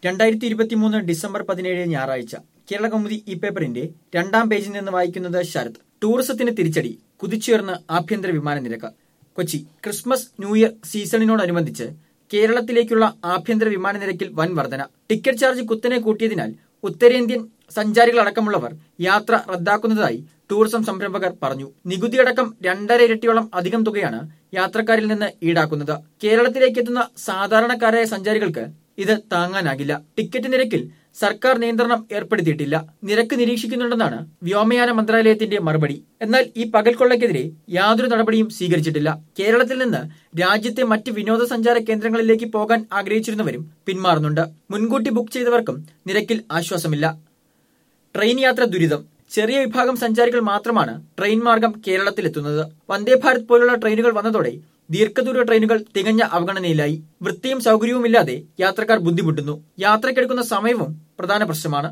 രണ്ടായിരത്തി ഇരുപത്തിമൂന്ന് ഡിസംബർ പതിനേഴ് ഞായറാഴ്ച കേരള കൗമുദി ഈ പേപ്പറിന്റെ രണ്ടാം പേജിൽ നിന്ന് വായിക്കുന്നത് ശരത് ടൂറിസത്തിന് തിരിച്ചടി കുതിച്ചുയർന്ന് ആഭ്യന്തര വിമാന നിരക്ക് കൊച്ചി ക്രിസ്മസ് ന്യൂ ഇയർ സീസണിനോടനുബന്ധിച്ച് കേരളത്തിലേക്കുള്ള ആഭ്യന്തര വിമാന നിരക്കിൽ വൻ വർധന ടിക്കറ്റ് ചാർജ് കുത്തനെ കൂട്ടിയതിനാൽ ഉത്തരേന്ത്യൻ സഞ്ചാരികളടക്കമുള്ളവർ യാത്ര റദ്ദാക്കുന്നതായി ടൂറിസം സംരംഭകർ പറഞ്ഞു നികുതിയടക്കം രണ്ടര ഇരട്ടിയോളം അധികം തുകയാണ് യാത്രക്കാരിൽ നിന്ന് ഈടാക്കുന്നത് കേരളത്തിലേക്ക് എത്തുന്ന സാധാരണക്കാരായ സഞ്ചാരികൾക്ക് ഇത് താങ്ങാനാകില്ല ടിക്കറ്റ് നിരക്കിൽ സർക്കാർ നിയന്ത്രണം ഏർപ്പെടുത്തിയിട്ടില്ല നിരക്ക് നിരീക്ഷിക്കുന്നുണ്ടെന്നാണ് വ്യോമയാന മന്ത്രാലയത്തിന്റെ മറുപടി എന്നാൽ ഈ പകൽക്കൊള്ളയ്ക്കെതിരെ യാതൊരു നടപടിയും സ്വീകരിച്ചിട്ടില്ല കേരളത്തിൽ നിന്ന് രാജ്യത്തെ മറ്റ് വിനോദസഞ്ചാര കേന്ദ്രങ്ങളിലേക്ക് പോകാൻ ആഗ്രഹിച്ചിരുന്നവരും പിന്മാറുന്നുണ്ട് മുൻകൂട്ടി ബുക്ക് ചെയ്തവർക്കും നിരക്കിൽ ആശ്വാസമില്ല ട്രെയിൻ യാത്ര ദുരിതം ചെറിയ വിഭാഗം സഞ്ചാരികൾ മാത്രമാണ് ട്രെയിൻ മാർഗം കേരളത്തിലെത്തുന്നത് വന്ദേ ഭാരത് പോലുള്ള ട്രെയിനുകൾ വന്നതോടെ ദീർഘദൂര ട്രെയിനുകൾ തികഞ്ഞ അവഗണനയിലായി വൃത്തിയും സൗകര്യവുമില്ലാതെ യാത്രക്കാർ ബുദ്ധിമുട്ടുന്നു യാത്രയ്ക്കെടുക്കുന്ന സമയവും പ്രധാന പ്രശ്നമാണ്